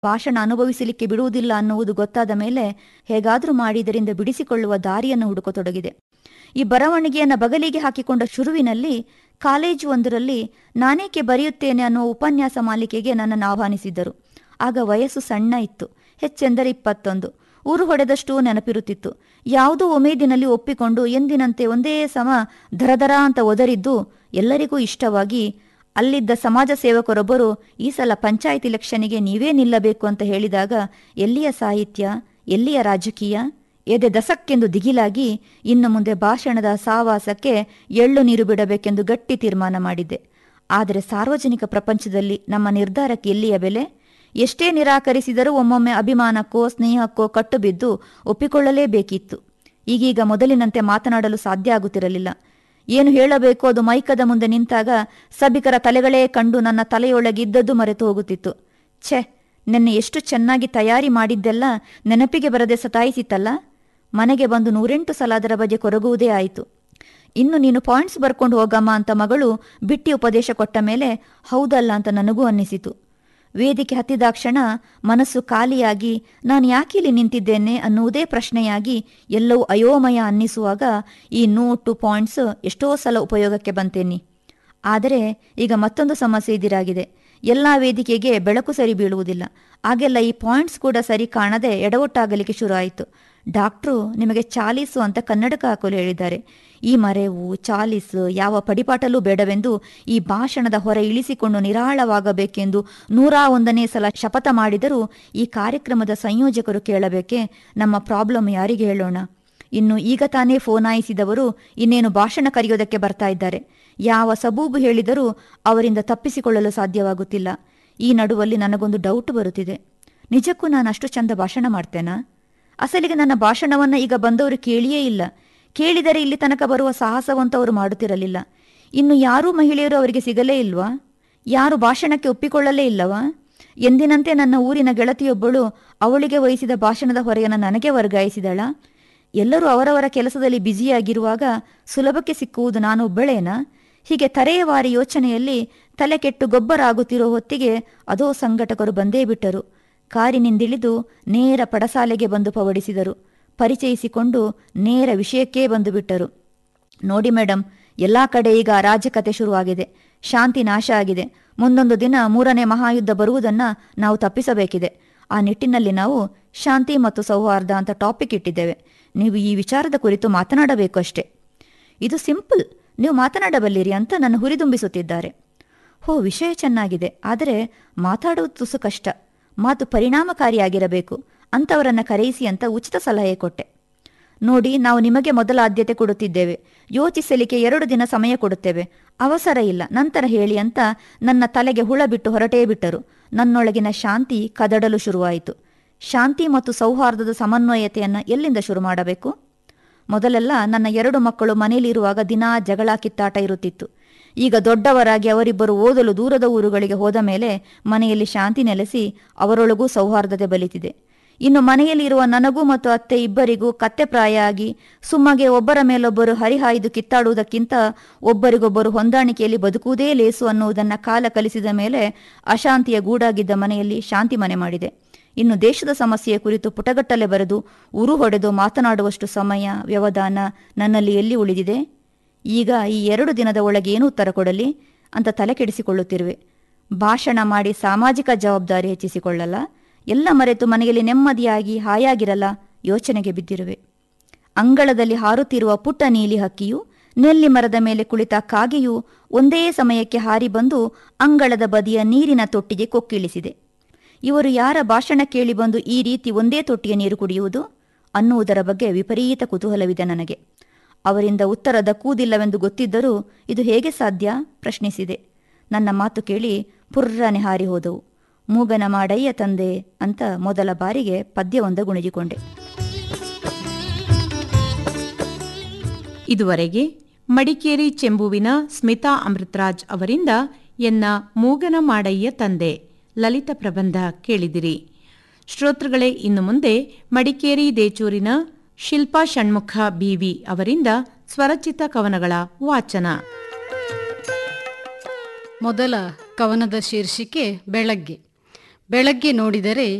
ಭಾಷಣ ಅನುಭವಿಸಲಿಕ್ಕೆ ಬಿಡುವುದಿಲ್ಲ ಅನ್ನುವುದು ಗೊತ್ತಾದ ಮೇಲೆ ಹೇಗಾದರೂ ಮಾಡಿ ಇದರಿಂದ ಬಿಡಿಸಿಕೊಳ್ಳುವ ದಾರಿಯನ್ನು ಹುಡುಕತೊಡಗಿದೆ ಈ ಬರವಣಿಗೆಯನ್ನು ಬಗಲಿಗೆ ಹಾಕಿಕೊಂಡ ಶುರುವಿನಲ್ಲಿ ಕಾಲೇಜು ಒಂದರಲ್ಲಿ ನಾನೇಕೆ ಬರೆಯುತ್ತೇನೆ ಅನ್ನುವ ಉಪನ್ಯಾಸ ಮಾಲಿಕೆಗೆ ನನ್ನನ್ನು ಆಹ್ವಾನಿಸಿದ್ದರು ಆಗ ವಯಸ್ಸು ಸಣ್ಣ ಇತ್ತು ಹೆಚ್ಚೆಂದರೆ ಇಪ್ಪತ್ತೊಂದು ಊರು ಹೊಡೆದಷ್ಟೂ ನೆನಪಿರುತ್ತಿತ್ತು ಯಾವುದೋ ಉಮೇದಿನಲ್ಲಿ ಒಪ್ಪಿಕೊಂಡು ಎಂದಿನಂತೆ ಒಂದೇ ಸಮ ಧರಧರ ಅಂತ ಒದರಿದ್ದು ಎಲ್ಲರಿಗೂ ಇಷ್ಟವಾಗಿ ಅಲ್ಲಿದ್ದ ಸಮಾಜ ಸೇವಕರೊಬ್ಬರು ಈ ಸಲ ಪಂಚಾಯತ್ ಇಲೆಕ್ಷನ್ನಿಗೆ ನೀವೇ ನಿಲ್ಲಬೇಕು ಅಂತ ಹೇಳಿದಾಗ ಎಲ್ಲಿಯ ಸಾಹಿತ್ಯ ಎಲ್ಲಿಯ ರಾಜಕೀಯ ಎದೆ ದಸಕ್ಕೆಂದು ದಿಗಿಲಾಗಿ ಇನ್ನು ಮುಂದೆ ಭಾಷಣದ ಸಾವಾಸಕ್ಕೆ ಎಳ್ಳು ನೀರು ಬಿಡಬೇಕೆಂದು ಗಟ್ಟಿ ತೀರ್ಮಾನ ಮಾಡಿದ್ದೆ ಆದರೆ ಸಾರ್ವಜನಿಕ ಪ್ರಪಂಚದಲ್ಲಿ ನಮ್ಮ ನಿರ್ಧಾರಕ್ಕೆ ಎಲ್ಲಿಯ ಬೆಲೆ ಎಷ್ಟೇ ನಿರಾಕರಿಸಿದರೂ ಒಮ್ಮೊಮ್ಮೆ ಅಭಿಮಾನಕ್ಕೋ ಸ್ನೇಹಕ್ಕೋ ಕಟ್ಟು ಬಿದ್ದು ಒಪ್ಪಿಕೊಳ್ಳಲೇಬೇಕಿತ್ತು ಈಗೀಗ ಮೊದಲಿನಂತೆ ಮಾತನಾಡಲು ಸಾಧ್ಯ ಆಗುತ್ತಿರಲಿಲ್ಲ ಏನು ಹೇಳಬೇಕು ಅದು ಮೈಕದ ಮುಂದೆ ನಿಂತಾಗ ಸಭಿಕರ ತಲೆಗಳೇ ಕಂಡು ನನ್ನ ತಲೆಯೊಳಗಿದ್ದದ್ದು ಮರೆತು ಹೋಗುತ್ತಿತ್ತು ಛೆ ನೆನ್ನೆ ಎಷ್ಟು ಚೆನ್ನಾಗಿ ತಯಾರಿ ಮಾಡಿದ್ದೆಲ್ಲ ನೆನಪಿಗೆ ಬರದೆ ಸತಾಯಿಸಿತ್ತಲ್ಲ ಮನೆಗೆ ಬಂದು ನೂರೆಂಟು ಸಲ ಅದರ ಬಗ್ಗೆ ಕೊರಗುವುದೇ ಆಯಿತು ಇನ್ನು ನೀನು ಪಾಯಿಂಟ್ಸ್ ಬರ್ಕೊಂಡು ಹೋಗಮ್ಮ ಅಂತ ಮಗಳು ಬಿಟ್ಟಿ ಉಪದೇಶ ಕೊಟ್ಟ ಮೇಲೆ ಹೌದಲ್ಲ ಅಂತ ನನಗೂ ಅನ್ನಿಸಿತು ವೇದಿಕೆ ಹತ್ತಿದಾಕ್ಷಣ ಮನಸ್ಸು ಖಾಲಿಯಾಗಿ ನಾನು ಯಾಕಿಲ್ಲಿ ನಿಂತಿದ್ದೇನೆ ಅನ್ನುವುದೇ ಪ್ರಶ್ನೆಯಾಗಿ ಎಲ್ಲವೂ ಅಯೋಮಯ ಅನ್ನಿಸುವಾಗ ಈ ನೋಟು ಪಾಯಿಂಟ್ಸ್ ಎಷ್ಟೋ ಸಲ ಉಪಯೋಗಕ್ಕೆ ಬಂತೇನಿ ಆದರೆ ಈಗ ಮತ್ತೊಂದು ಸಮಸ್ಯೆ ಎದುರಾಗಿದೆ ಎಲ್ಲ ವೇದಿಕೆಗೆ ಬೆಳಕು ಸರಿ ಬೀಳುವುದಿಲ್ಲ ಆಗೆಲ್ಲ ಈ ಪಾಯಿಂಟ್ಸ್ ಕೂಡ ಸರಿ ಕಾಣದೆ ಎಡವಟ್ಟಾಗಲಿಕ್ಕೆ ಶುರು ಆಯಿತು ಡಾಕ್ಟ್ರು ನಿಮಗೆ ಚಾಲೀಸು ಅಂತ ಕನ್ನಡಕ ಹಾಕಲು ಹೇಳಿದ್ದಾರೆ ಈ ಮರೆವು ಚಾಲೀಸು ಯಾವ ಪಡಿಪಾಟಲೂ ಬೇಡವೆಂದು ಈ ಭಾಷಣದ ಹೊರ ಇಳಿಸಿಕೊಂಡು ನಿರಾಳವಾಗಬೇಕೆಂದು ನೂರಾ ಒಂದನೇ ಸಲ ಶಪಥ ಮಾಡಿದರೂ ಈ ಕಾರ್ಯಕ್ರಮದ ಸಂಯೋಜಕರು ಕೇಳಬೇಕೆ ನಮ್ಮ ಪ್ರಾಬ್ಲಮ್ ಯಾರಿಗೆ ಹೇಳೋಣ ಇನ್ನು ಈಗ ತಾನೇ ಫೋನಾಯಿಸಿದವರು ಇನ್ನೇನು ಭಾಷಣ ಕರೆಯೋದಕ್ಕೆ ಬರ್ತಾ ಇದ್ದಾರೆ ಯಾವ ಸಬೂಬು ಹೇಳಿದರೂ ಅವರಿಂದ ತಪ್ಪಿಸಿಕೊಳ್ಳಲು ಸಾಧ್ಯವಾಗುತ್ತಿಲ್ಲ ಈ ನಡುವಲ್ಲಿ ನನಗೊಂದು ಡೌಟ್ ಬರುತ್ತಿದೆ ನಿಜಕ್ಕೂ ನಾನು ಅಷ್ಟು ಚಂದ ಭಾಷಣ ಮಾಡ್ತೇನಾ ಅಸಲಿಗೆ ನನ್ನ ಭಾಷಣವನ್ನ ಈಗ ಬಂದವರು ಕೇಳಿಯೇ ಇಲ್ಲ ಕೇಳಿದರೆ ಇಲ್ಲಿ ತನಕ ಬರುವ ಸಾಹಸವಂತೂ ಅವರು ಮಾಡುತ್ತಿರಲಿಲ್ಲ ಇನ್ನು ಯಾರೂ ಮಹಿಳೆಯರು ಅವರಿಗೆ ಸಿಗಲೇ ಇಲ್ವಾ ಯಾರು ಭಾಷಣಕ್ಕೆ ಒಪ್ಪಿಕೊಳ್ಳಲೇ ಇಲ್ಲವಾ ಎಂದಿನಂತೆ ನನ್ನ ಊರಿನ ಗೆಳತಿಯೊಬ್ಬಳು ಅವಳಿಗೆ ವಹಿಸಿದ ಭಾಷಣದ ಹೊರೆಯನ್ನು ನನಗೆ ವರ್ಗಾಯಿಸಿದಳ ಎಲ್ಲರೂ ಅವರವರ ಕೆಲಸದಲ್ಲಿ ಬ್ಯುಸಿಯಾಗಿರುವಾಗ ಸುಲಭಕ್ಕೆ ಸಿಕ್ಕುವುದು ನಾನು ಒಬ್ಬಳೇನಾ ಹೀಗೆ ತರೆಯವಾರಿ ಯೋಚನೆಯಲ್ಲಿ ತಲೆ ಕೆಟ್ಟು ಗೊಬ್ಬರ ಆಗುತ್ತಿರೋ ಹೊತ್ತಿಗೆ ಅದೋ ಸಂಘಟಕರು ಬಂದೇ ಬಿಟ್ಟರು ಕಾರಿನಿಂದಿಳಿದು ನೇರ ಪಡಸಾಲೆಗೆ ಬಂದು ಪವಡಿಸಿದರು ಪರಿಚಯಿಸಿಕೊಂಡು ನೇರ ವಿಷಯಕ್ಕೇ ಬಂದು ಬಿಟ್ಟರು ನೋಡಿ ಮೇಡಮ್ ಎಲ್ಲಾ ಕಡೆ ಈಗ ಅರಾಜಕತೆ ಶುರುವಾಗಿದೆ ಶಾಂತಿ ನಾಶ ಆಗಿದೆ ಮುಂದೊಂದು ದಿನ ಮೂರನೇ ಮಹಾಯುದ್ಧ ಬರುವುದನ್ನ ನಾವು ತಪ್ಪಿಸಬೇಕಿದೆ ಆ ನಿಟ್ಟಿನಲ್ಲಿ ನಾವು ಶಾಂತಿ ಮತ್ತು ಸೌಹಾರ್ದ ಅಂತ ಟಾಪಿಕ್ ಇಟ್ಟಿದ್ದೇವೆ ನೀವು ಈ ವಿಚಾರದ ಕುರಿತು ಮಾತನಾಡಬೇಕು ಅಷ್ಟೇ ಇದು ಸಿಂಪಲ್ ನೀವು ಮಾತನಾಡಬಲ್ಲಿರಿ ಅಂತ ನನ್ನ ಹುರಿದುಂಬಿಸುತ್ತಿದ್ದಾರೆ ಹೋ ವಿಷಯ ಚೆನ್ನಾಗಿದೆ ಆದರೆ ಮಾತಾಡುವುದು ತುಸು ಕಷ್ಟ ಮಾತು ಪರಿಣಾಮಕಾರಿಯಾಗಿರಬೇಕು ಅಂಥವರನ್ನ ಕರೆಯಿಸಿ ಅಂತ ಉಚಿತ ಸಲಹೆ ಕೊಟ್ಟೆ ನೋಡಿ ನಾವು ನಿಮಗೆ ಮೊದಲ ಆದ್ಯತೆ ಕೊಡುತ್ತಿದ್ದೇವೆ ಯೋಚಿಸಲಿಕ್ಕೆ ಎರಡು ದಿನ ಸಮಯ ಕೊಡುತ್ತೇವೆ ಅವಸರ ಇಲ್ಲ ನಂತರ ಹೇಳಿ ಅಂತ ನನ್ನ ತಲೆಗೆ ಹುಳ ಬಿಟ್ಟು ಹೊರಟೇ ಬಿಟ್ಟರು ನನ್ನೊಳಗಿನ ಶಾಂತಿ ಕದಡಲು ಶುರುವಾಯಿತು ಶಾಂತಿ ಮತ್ತು ಸೌಹಾರ್ದದ ಸಮನ್ವಯತೆಯನ್ನ ಎಲ್ಲಿಂದ ಶುರು ಮಾಡಬೇಕು ಮೊದಲೆಲ್ಲ ನನ್ನ ಎರಡು ಮಕ್ಕಳು ಮನೆಯಲ್ಲಿರುವಾಗ ದಿನಾ ಜಗಳ ಕಿತ್ತಾಟ ಇರುತ್ತಿತ್ತು ಈಗ ದೊಡ್ಡವರಾಗಿ ಅವರಿಬ್ಬರು ಓದಲು ದೂರದ ಊರುಗಳಿಗೆ ಹೋದ ಮೇಲೆ ಮನೆಯಲ್ಲಿ ಶಾಂತಿ ನೆಲೆಸಿ ಅವರೊಳಗೂ ಸೌಹಾರ್ದತೆ ಬಲಿತಿದೆ ಇನ್ನು ಮನೆಯಲ್ಲಿರುವ ನನಗೂ ಮತ್ತು ಅತ್ತೆ ಇಬ್ಬರಿಗೂ ಕತ್ತೆ ಪ್ರಾಯ ಆಗಿ ಸುಮ್ಮಗೆ ಒಬ್ಬರ ಮೇಲೊಬ್ಬರು ಹರಿಹಾಯ್ದು ಕಿತ್ತಾಡುವುದಕ್ಕಿಂತ ಒಬ್ಬರಿಗೊಬ್ಬರು ಹೊಂದಾಣಿಕೆಯಲ್ಲಿ ಬದುಕುವುದೇ ಲೇಸು ಅನ್ನುವುದನ್ನ ಕಾಲ ಕಲಿಸಿದ ಮೇಲೆ ಅಶಾಂತಿಯ ಗೂಡಾಗಿದ್ದ ಮನೆಯಲ್ಲಿ ಶಾಂತಿ ಮನೆ ಮಾಡಿದೆ ಇನ್ನು ದೇಶದ ಸಮಸ್ಯೆಯ ಕುರಿತು ಪುಟಗಟ್ಟಲೆ ಬರೆದು ಉರು ಹೊಡೆದು ಮಾತನಾಡುವಷ್ಟು ಸಮಯ ವ್ಯವಧಾನ ನನ್ನಲ್ಲಿ ಎಲ್ಲಿ ಉಳಿದಿದೆ ಈಗ ಈ ಎರಡು ದಿನದ ಒಳಗೆ ಏನು ಉತ್ತರ ಕೊಡಲಿ ಅಂತ ತಲೆ ಕೆಡಿಸಿಕೊಳ್ಳುತ್ತಿರುವೆ ಭಾಷಣ ಮಾಡಿ ಸಾಮಾಜಿಕ ಜವಾಬ್ದಾರಿ ಹೆಚ್ಚಿಸಿಕೊಳ್ಳಲ್ಲ ಎಲ್ಲ ಮರೆತು ಮನೆಯಲ್ಲಿ ನೆಮ್ಮದಿಯಾಗಿ ಹಾಯಾಗಿರಲ್ಲ ಯೋಚನೆಗೆ ಬಿದ್ದಿರುವೆ ಅಂಗಳದಲ್ಲಿ ಹಾರುತ್ತಿರುವ ಪುಟ್ಟ ನೀಲಿ ಹಕ್ಕಿಯು ನೆಲ್ಲಿ ಮರದ ಮೇಲೆ ಕುಳಿತ ಕಾಗೆಯು ಒಂದೇ ಸಮಯಕ್ಕೆ ಹಾರಿ ಬಂದು ಅಂಗಳದ ಬದಿಯ ನೀರಿನ ತೊಟ್ಟಿಗೆ ಕೊಕ್ಕಿಳಿಸಿದೆ ಇವರು ಯಾರ ಭಾಷಣ ಕೇಳಿ ಬಂದು ಈ ರೀತಿ ಒಂದೇ ತೊಟ್ಟಿಯ ನೀರು ಕುಡಿಯುವುದು ಅನ್ನುವುದರ ಬಗ್ಗೆ ವಿಪರೀತ ಕುತೂಹಲವಿದೆ ನನಗೆ ಅವರಿಂದ ಉತ್ತರದ ಕೂದಿಲ್ಲವೆಂದು ಗೊತ್ತಿದ್ದರೂ ಇದು ಹೇಗೆ ಸಾಧ್ಯ ಪ್ರಶ್ನಿಸಿದೆ ನನ್ನ ಮಾತು ಕೇಳಿ ಪುರ್ರನೆ ಹಾರಿ ಹೋದವು ಮೂಗನ ಮಾಡಯ್ಯ ತಂದೆ ಅಂತ ಮೊದಲ ಬಾರಿಗೆ ಪದ್ಯವೊಂದ ಗುಣಿಜಿಕೊಂಡೆ ಇದುವರೆಗೆ ಮಡಿಕೇರಿ ಚೆಂಬುವಿನ ಸ್ಮಿತಾ ಅಮೃತರಾಜ್ ಅವರಿಂದ ಎನ್ನ ಮೂಗನ ಮಾಡಯ್ಯ ತಂದೆ ಲಲಿತ ಪ್ರಬಂಧ ಕೇಳಿದಿರಿ ಶ್ರೋತೃಗಳೇ ಇನ್ನು ಮುಂದೆ ಮಡಿಕೇರಿ ದೇಚೂರಿನ ಶಿಲ್ಪಾ ಷಣ್ಮುಖ ಬಿವಿ ಅವರಿಂದ ಸ್ವರಚಿತ ಕವನಗಳ ವಾಚನ ಮೊದಲ ಕವನದ ಶೀರ್ಷಿಕೆ ಬೆಳಗ್ಗೆ ಬೆಳಗ್ಗೆ ನೋಡಿದರೆ